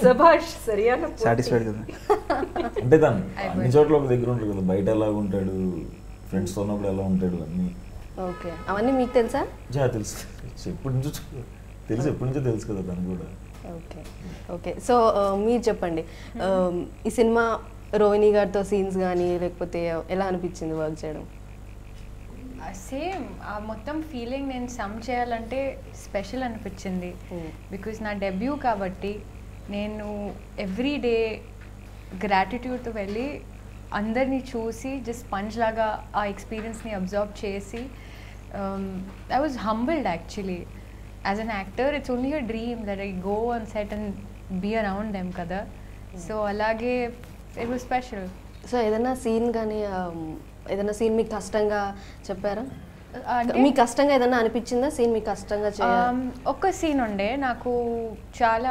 సభాష్ సరియాన satisfied కదా అంటే తను అన్ని చోట్ల ఒక దగ్గర ఉంటాడు కదా బయట ఎలా ఉంటాడు ఫ్రెండ్స్తో ఉన్నప్పుడు ఎలా ఉంటాడు అన్నీ ఓకే అవన్నీ మీకు తెలుసా జా తెలుసు తెలుసు. ఎప్పటి నుంచో చూ- తెలుసు ఎప్పటి నుంచో తెలుసు కదా తను కూడా ఓకే ఓకే సో మీరు చెప్పండి ఆ, ఈ సినిమా రోహిణి గారితో సీన్స్ కానీ లేకపోతే ఎలా అనిపించింది వర్క్ చేయడం సేమ్ ఆ మొత్తం ఫీలింగ్ నేను సమ్ చేయాలంటే స్పెషల్ అనిపించింది Hmm. బికాజ్ నా డెబ్యూ కాబట్టి నేను ఎవ్రీ డే గ్రాటిట్యూడ్తో వెళ్ళి అందరినీ చూసి జస్ట్ పంచ్ లాగా ఆ ఎక్స్పీరియన్స్ని అబ్జర్వ్ చేసి I was humbled actually as an actor it's only a dream that I go on set and be around them కదా సో అలాగే ఇట్ వాజ్ స్పెషల్ సో ఏదైనా సీన్ కానీ ఆ, ఏదైనా సీన్ మీకు కష్టంగా చెప్పారా అంటే మీకు కష్టంగా ఏదైనా అనిపించిందా సీన్ మీకు కష్టంగా చేయాలి Um, ఒక్క సీన్ ఉండే నాకు చాలా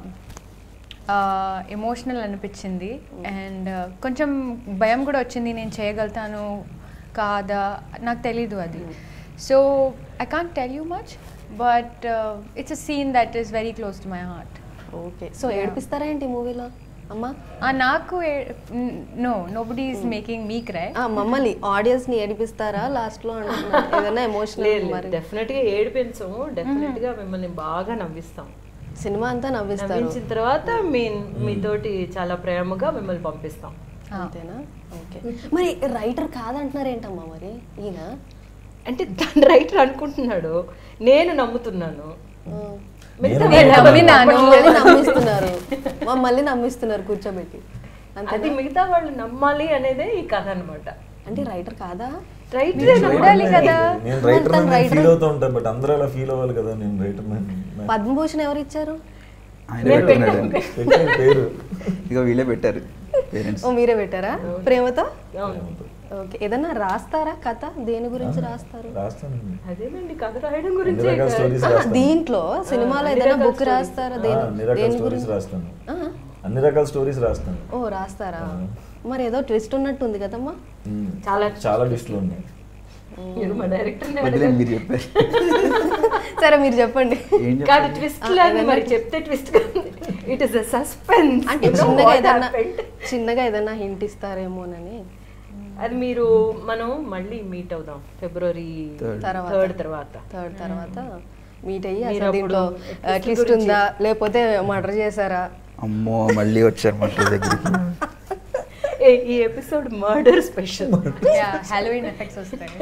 ఎమోషనల్ అనిపించింది అండ్ కొంచెం భయం కూడా వచ్చింది నేను చేయగలుగుతాను కాదా నాకు తెలీదు అది so I can't tell you much but it's a scene that is very close to my heart okay so ఏడిపిస్తారా ఏంటి మూవీలో అమ్మా నాకు no nobody is making me cry ఆ, మమ్మల్ని ఆడియన్స్ ని ఏడిపిస్తారా లాస్ట్ లో అంటున్నా. ఏదైనా ఎమోషనల్ మరి డెఫినెట్ గా ఏడిపించము డెఫినెట్ గా మిమ్మల్ని బాగా నవ్విస్తాం సినిమా అంతా నవ్విస్తారు నవ్వించిన తర్వాత మీ మీతోటి చాలా ప్రేమగా మిమ్మల్ని పంపిస్తాం అంతేనా ఓకే మరి రైటర్ కాదంటున్నారు ఏంటమ్మా మరి ఈయన అంటే తను రైటర్ అనుకుంటున్నాడు నేను నమ్ముతున్నాను ఆ, మిగతా నేను వాళ్ళు ఎవరు నమ్మినాను. మమ్మల్ని నమ్మిస్తున్నారు మమ్మల్ని నమ్మిస్తున్నారు కూర్చోబెట్టి అంతే అది మిగతా వాళ్ళు నమ్మాలి అనేదే ఈ కథ అన్నమాట అంటే రైటర్ కాదా రైటర్ చూడాలి కదా నేను రైటర్ తను writer. ఫీల్ అవుతూ ఉంటాను బట్ అందరూ అలా ఫీల్ అవ్వాలి కదా నేను రైటర్ పద్మభూషణ్ ఎవరు ఇచ్చారు ఆయన పెట్టుకున్నాడు పెట్టిన పేరు ఇక వీళ్ళే పెట్టారు పేరెంట్స్ ఓ మీరే పెట్టారా ప్రేమతో అవును. ఓకే ఏదన్నా రాస్తారా కథ దేని గురించి రాస్తారు రాస్తాను అదేనండి కథ రాయడం అన్ని గురించి రకాల స్టోరీస్ ఆ, రాస్తాను దీంట్లో సినిమాలో అన్ని ఏదైనా రకాల బుక్ stories. రాస్తారా ఆ, దేని అన్ని రకాల దేని స్టోరీస్ గురించి రాస్తాను ఆ, అన్ని రకాల స్టోరీస్ రాస్తాను ఓ రాస్తారా మరి ఏదో ట్విస్ట్ ఉన్నట్టుంది కదమ్మా మ్మ్. చాలా చాలా లిస్టులు ఉన్నాయి మీరు మా డైరెక్టర్ వదిలేండి మీరు చెప్పారు సరే మీరు చెప్పండి ఏం కాదు చెప్పారు ట్విస్ట్ లేదు మరి చెప్తే ట్విస్ట్ కాదు ఇట్ ఇస్ సస్పెన్స్ అంటే చిన్నగా ఏదన్నా చిన్నగా ఏదన్నా హింట్ ఇస్తారేమోనని అది మీరు మనం మళ్ళీ మీట్ అవుదాం ఫిబ్రవరి Third. తర్వాత. థర్డ్ తర్వాత థర్డ్ తర్వాత మీట్ అయ్యి మీరు అసలు దీంట్లో అప్పుడు twist ట్విస్ట్ గురించి- ఉందా లేకపోతే మర్డర్ చేశారా అమ్మో మళ్ళీ వచ్చారు మా దగ్గరికి ఏ, ఈ episode murder special Halloween effects వస్తాయి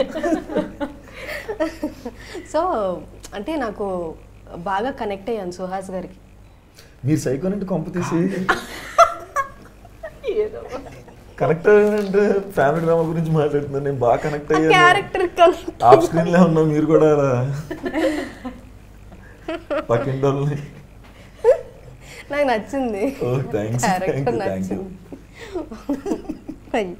సో అంటే నాకు బాగా కనెక్ట్ అయ్యాను సుహాస్ గారికి మీరు సైకో నుండి కొంప తీసి ఏదో కనెక్ట్ అంటే ఫ్యామిలీ డ్రామా గురించి మాట్లాడుతున్నాను నేను బాగా కనెక్ట్ అయ్యాను క్యారెక్టర్ కనెక్ట్ ఆఫ్ స్క్రీన్ లో ఉన్నాం మీరు కూడా అలా పక్కింటి వాళ్ళని నాకు నచ్చింది ఓ thanks thank character you thank you నచ్చింది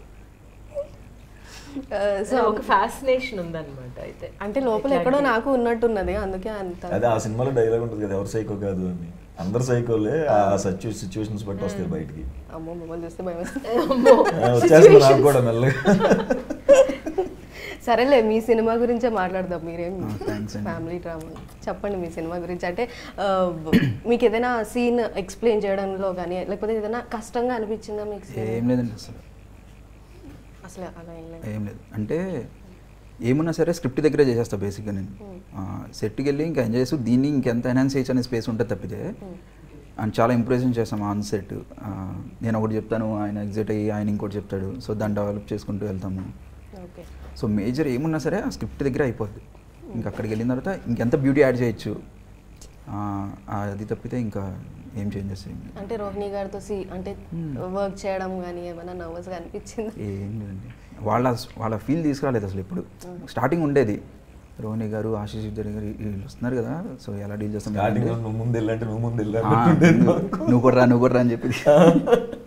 సో ఒక ఫ్యాసినేషన్ ఉందన్నమాట అయితే అంటే లోపల ఎక్కడో నాకు ఉన్నట్టున్నది అందుకే అంత అదే ఆ సినిమాలో డైలాగ్ ఉంటుంది కదా ఎవరు సైకో కాదు అని అందరు సైకోలే ఆ సచ్యు సిచ్యువేషన్స్ బట్టి వస్తాయి బయటికి అమ్మో మిమ్మల్ని చూస్తే భయం వేస్తుంది. అమ్మో, ఆ, వచ్చేస్తుంది నాకు కూడా మెల్లగా సరేలే మీ సినిమా గురించే మాట్లాడదాం మీరేం ఆ, thanks అండి. ఫ్యామిలీ డ్రామా చెప్పండి మీ సినిమా గురించి అంటే ఆ, మీకు ఏదైనా సీన్ ఎక్స్ప్లెయిన్ చేయడంలో కానీ లేకపోతే ఏదైనా కష్టంగా అనిపించిందా మీకు scene? ఏం లేదండి అసలు అసలు అలా ఏం లేదు ఏం లేదు అంటే ఏమున్నా సరే స్క్రిప్ట్ దగ్గరే చేసేస్తా బేసిక్గా నేను సెట్కి వెళ్ళి ఇంకా ఎంజాయ్ చేస్తూ దీన్ని ఇంకెంత ఎన్హాన్స్ చేయొచ్చు అనే స్పేస్ ఉంటుంది తప్పితే అండ్ చాలా ఇంప్రెషన్ చేస్తాం ఆన్ సెట్ నేను ఒకటి చెప్తాను ఆయన ఎగ్జిట్ అయ్యి ఆయన ఇంకోటి చెప్తాడు సో దాన్ని డెవలప్ చేసుకుంటూ వెళ్తాము ఓకే సో మేజర్ ఏమున్నా సరే ఆ స్క్రిప్ట్ దగ్గర అయిపోద్ది ఇంకా అక్కడికి వెళ్ళిన తర్వాత ఇంకెంత బ్యూటీ యాడ్ చేయొచ్చు ఆ, అది తప్పితే ఇంకా ఏం చేంజెస్ ఏం లేదు. అంటే రోహిణి గారితో సి అంటే Hmm. వర్క్ చేయడం కానీ ఏమైనా నర్వస్గా అనిపించింది ఏం లేదండి వాళ్ళ వాళ్ళ ఫీల్ తీసుకురాలేదు అసలు ఎప్పుడు స్టార్టింగ్ ఉండేది రోహిణి గారు ఆశీష్ ఇద్దరు గారు వీళ్ళు వస్తున్నారు కదా సో ఎలా డీల్ చేస్తాం స్టార్టింగ్ నువ్వు ముందు వెళ్ళంటే నువ్వు ముందు ఆ, వెళ్ళాను నువ్వు నువ్వు కూడా రా నువ్వు కూడా రా అని చెప్పి